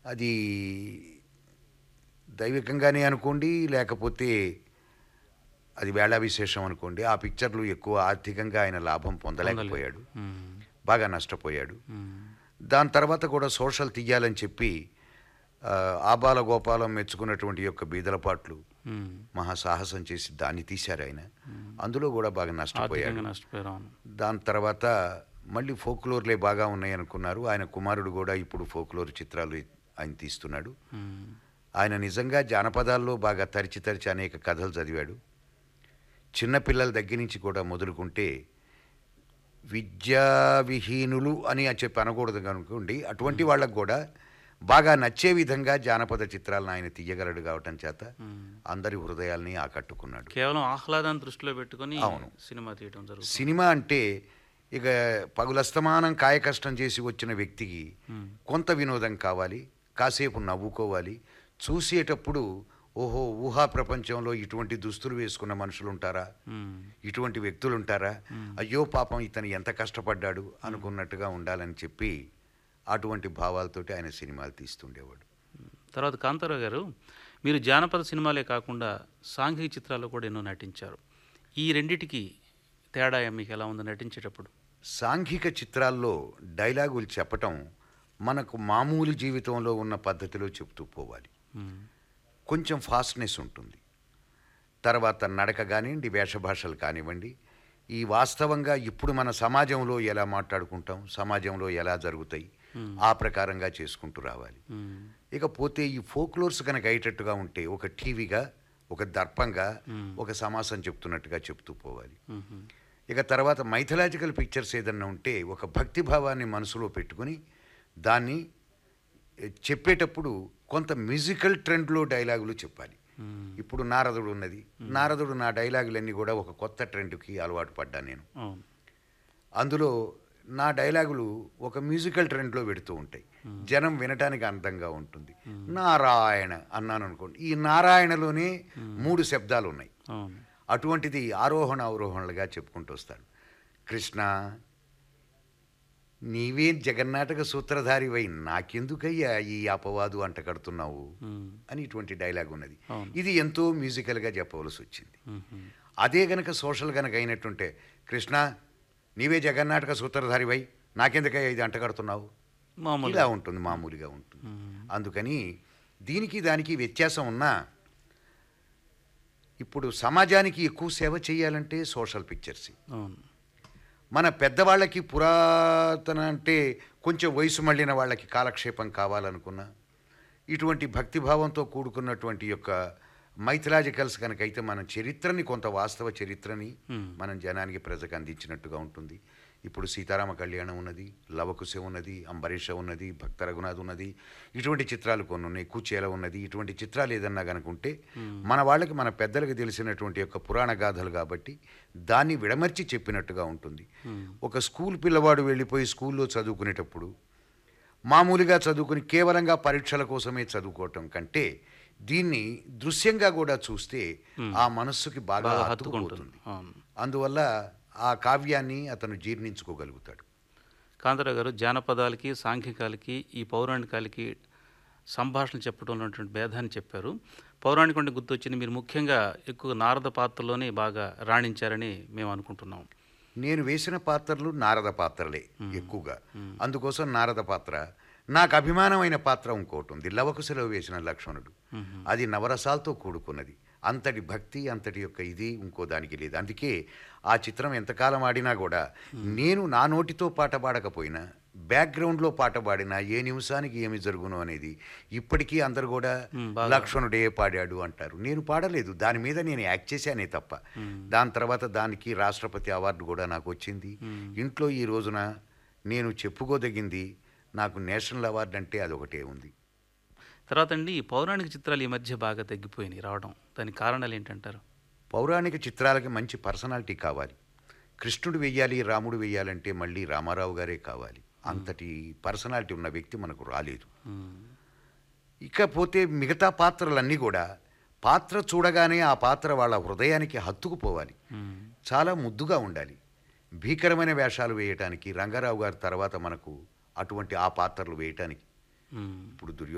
అది దైవికంగానే అనుకోండి లేకపోతే అది వేళా విశేషం అనుకోండి ఆ పిక్చర్లు ఎక్కువ ఆర్థికంగా ఆయన లాభం పొందలేకపోయాడు మ్మ్. బాగా నష్టపోయాడు మ్మ్. దాని తర్వాత కూడా సోషల్ తీయాలని చెప్పి ఆ, ఆబాల గోపాలం మెచ్చుకున్నటువంటి యొక్క బీదలపాట్లు మ్మ్. మహా సాహసం చేసి దాన్ని తీశారు ఆయన అందులో కూడా బాగా నష్టపోయాడు ఆర్థికంగా నష్టపోయారు అవును దాని తర్వాత మళ్ళీ ఫోక్లోర్లే బాగా ఉన్నాయి అనుకున్నారు ఆయన కుమారుడు కూడా ఇప్పుడు ఫోక్లోర్ చిత్రాలు ఆయన తీస్తున్నాడు మ్మ్. ఆయన ఆయన నిజంగా జానపదాల్లో బాగా తరిచి తరిచి అనేక కథలు చదివాడు చిన్నపిల్లల దగ్గర నుంచి కూడా మొదలుకుంటే విద్యా విహీనులు అని చెప్పి అనకూడదు కనుకోండి అటువంటి వాళ్ళకు కూడా బాగా నచ్చే విధంగా జానపద చిత్రాలను ఆయన తీయగలడు కావటం చేత మ్మ్. అందరి హృదయాల్ని ఆకట్టుకున్నాడు కేవలం ఆహ్లాదాన్ని దృష్టిలో పెట్టుకొని అవును. సినిమా తీయడం జరుగుతుంది సినిమా అంటే ఇక పగులస్తమానం కాయకష్టం చేసి వచ్చిన వ్యక్తికి మ్మ్. కొంత వినోదం కావాలి కాసేపు నవ్వుకోవాలి చూసేటప్పుడు ఓహో ఊహా ప్రపంచంలో ఇటువంటి దుస్తులు వేసుకున్న మనుషులు ఉంటారా మ్మ్. ఇటువంటి వ్యక్తులు ఉంటారా అయ్యో పాపం ఇతను ఎంత కష్టపడ్డాడు అనుకున్నట్టుగా ఉండాలని చెప్పి అటువంటి భావాలతోటి ఆయన సినిమాలు తీస్తుండేవాడు తర్వాత కాంతారావు గారు మీరు జానపద సినిమాలే కాకుండా సాంఘిక చిత్రాల్లో కూడా ఎన్నో నటించారు ఈ రెండిటికి తేడా మీకు ఎలా ఉంది నటించేటప్పుడు సాంఘిక చిత్రాల్లో డైలాగులు చెప్పటం మనకు మామూలు జీవితంలో ఉన్న పద్ధతిలో చెప్తూ పోవాలి మ్మ్. కొంచెం ఫాస్ట్నెస్ ఉంటుంది తర్వాత నడక కానివ్వండి వేషభాషలు కానివ్వండి ఈ వాస్తవంగా ఇప్పుడు మన సమాజంలో ఎలా మాట్లాడుకుంటాం సమాజంలో ఎలా జరుగుతాయి మ్మ్. ఆ ప్రకారంగా చేసుకుంటూ రావాలి మ్మ్. ఇకపోతే ఈ ఫోక్లోర్స్ కనుక అయ్యేటట్టుగా ఉంటే ఒక టీవీగా ఒక దర్పంగా మ్మ్. ఒక సమాసం చెప్తున్నట్టుగా చెప్తూ పోవాలి మ్మ్. ఇక తర్వాత మైథలాజికల్ పిక్చర్స్ ఏదన్నా ఉంటే ఒక భక్తి భావాన్ని మనసులో పెట్టుకుని దాన్ని ఏ, చెప్పేటప్పుడు కొంత మ్యూజికల్ ట్రెండ్లో డైలాగులు చెప్పాలి మ్మ్. ఇప్పుడు నారదుడు ఉన్నది నారదుడు నా డైలాగులన్నీ కూడా ఒక కొత్త ట్రెండ్కి అలవాటు పడ్డా నేను అవును అందులో నా డైలాగులు ఒక మ్యూజికల్ ట్రెండ్లో పెడుతూ ఉంటాయి జనం వినటానికి అందంగా ఉంటుంది నారాయణ అన్నాను అనుకోండి ఈ నారాయణలోనే మూడు శబ్దాలు ఉన్నాయి అవును అటువంటిది ఆరోహణ అవరోహణలుగా చెప్పుకుంటూ వస్తాడు కృష్ణ నీవే జగన్నాటక సూత్రధారివై నాకెందుకయ్యా ఈ అపవాదు అంట కడుతున్నావు మ్మ్. అని ఇటువంటి డైలాగ్ ఉన్నది అవును. ఇది ఎంతో మ్యూజికల్గా చెప్పవలసి వచ్చింది మ్మ్. అదే గనక సోషల్ గనక అయినట్టుంటే కృష్ణ నీవే జగన్నాటక సూత్రధారివై నాకెందుకయ్యా ఇది అంటగడుతున్నావు మామూలు ఇలా ఉంటుంది మామూలుగా ఉంటుంది మ్మ్. అందుకని దీనికి దానికి వ్యత్యాసం ఉన్నా ఇప్పుడు సమాజానికి ఎక్కువ సేవ చేయాలంటే సోషల్ పిక్చర్స్ అవును మన పెద్దవాళ్ళకి పురాతన అంటే కొంచెం వయసు మళ్ళిన వాళ్ళకి కాలక్షేపం కావాలనుకున్నా ఇటువంటి భక్తిభావంతో కూడుకున్నటువంటి యొక్క మైథలాజికల్స్ కనుకైతే మన చరిత్రని కొంత వాస్తవ చరిత్రని Hmm. మనం జనానికి ప్రజలకు అందించినట్టుగా ఉంటుంది ఇప్పుడు సీతారామ కళ్యాణం ఉన్నది లవకుశ ఉన్నది అంబరీష ఉన్నది భక్త రఘునాథ్ ఉన్నది ఇటువంటి చిత్రాలు కొన్ని ఉన్నాయి కూచేల ఉన్నది ఇటువంటి చిత్రాలు ఏదన్నా కనుకుంటే మన వాళ్ళకి మన పెద్దలకు తెలిసినటువంటి యొక్క పురాణ గాథలు కాబట్టి దాన్ని విడమర్చి చెప్పినట్టుగా ఉంటుంది ఒక స్కూల్ పిల్లవాడు వెళ్ళిపోయి స్కూల్లో చదువుకునేటప్పుడు మామూలుగా చదువుకుని కేవలంగా పరీక్షల కోసమే చదువుకోవటం కంటే దీన్ని దృశ్యంగా కూడా చూస్తే ఆ మనస్సుకి బాగా బాగా హత్తుకుపోతుంది హత్తుకుంటుంది అవును అందువల్ల ఆ కావ్యాన్ని అతను జీర్ణించుకోగలుగుతాడు కాంతారావు గారు జానపదాలకి సాంఘికాలకి ఈ పౌరాణికాలకి సంభాషణ చెప్పడంలో ఉన్నటువంటి భేదాన్ని చెప్పారు పౌరాణికం అంటే గుర్తొచ్చింది మీరు ముఖ్యంగా ఎక్కువ నారద పాత్రలోనే బాగా రాణించారని మేము అనుకుంటున్నాం నేను వేసిన పాత్రలు నారద పాత్రలే ఎక్కువగా అందుకోసం నారద పాత్ర నాకు అభిమానమైన పాత్ర ఇంకోటి ఉంది లవకుశలో వేసిన లక్ష్మణుడు అది నవరసాలతో కూడుకున్నది అంతటి భక్తి అంతటి యొక్క ఇది ఇంకో దానికి లేదు అందుకే ఆ చిత్రం ఎంతకాలం ఆడినా కూడా నేను నా నోటితో పాట పాడకపోయినా బ్యాక్గ్రౌండ్లో పాట పాడినా ఏ నిమిషానికి ఏమి జరుగును అనేది ఇప్పటికీ అందరు కూడా మ్మ్, బాగా. లక్ష్మణుడే పాడాడు అంటారు నేను పాడలేదు దాని మీద నేను యాక్ట్ చేశానే తప్ప దాని తర్వాత దానికి రాష్ట్రపతి అవార్డు కూడా నాకు వచ్చింది ఇంట్లో ఈ రోజున నేను చెప్పుకోదగింది నాకు నేషనల్ అవార్డు అంటే అదొకటే ఉంది తర్వాత అండి ఈ పౌరాణిక చిత్రాలు ఈ మధ్య బాగా తగ్గిపోయినాయి రావడం దానికి కారణాలు ఏంటంటారు పౌరాణిక చిత్రాలకి మంచి పర్సనాలిటీ కావాలి కృష్ణుడు వెయ్యాలి రాముడు వెయ్యాలంటే మళ్ళీ రామారావు గారే కావాలి అంతటి పర్సనాలిటీ ఉన్న వ్యక్తి మనకు రాలేదు మ్మ్. ఇకపోతే మిగతా పాత్రలన్నీ కూడా పాత్ర చూడగానే ఆ పాత్ర వాళ్ళ హృదయానికి హత్తుకుపోవాలి మ్మ్. చాలా ముద్దుగా ఉండాలి భీకరమైన వేషాలు వేయటానికి రంగారావు గారి తర్వాత మనకు అటువంటి ఆ పాత్రలు వేయటానికి మ్మ్. ఇప్పుడు దుర్యో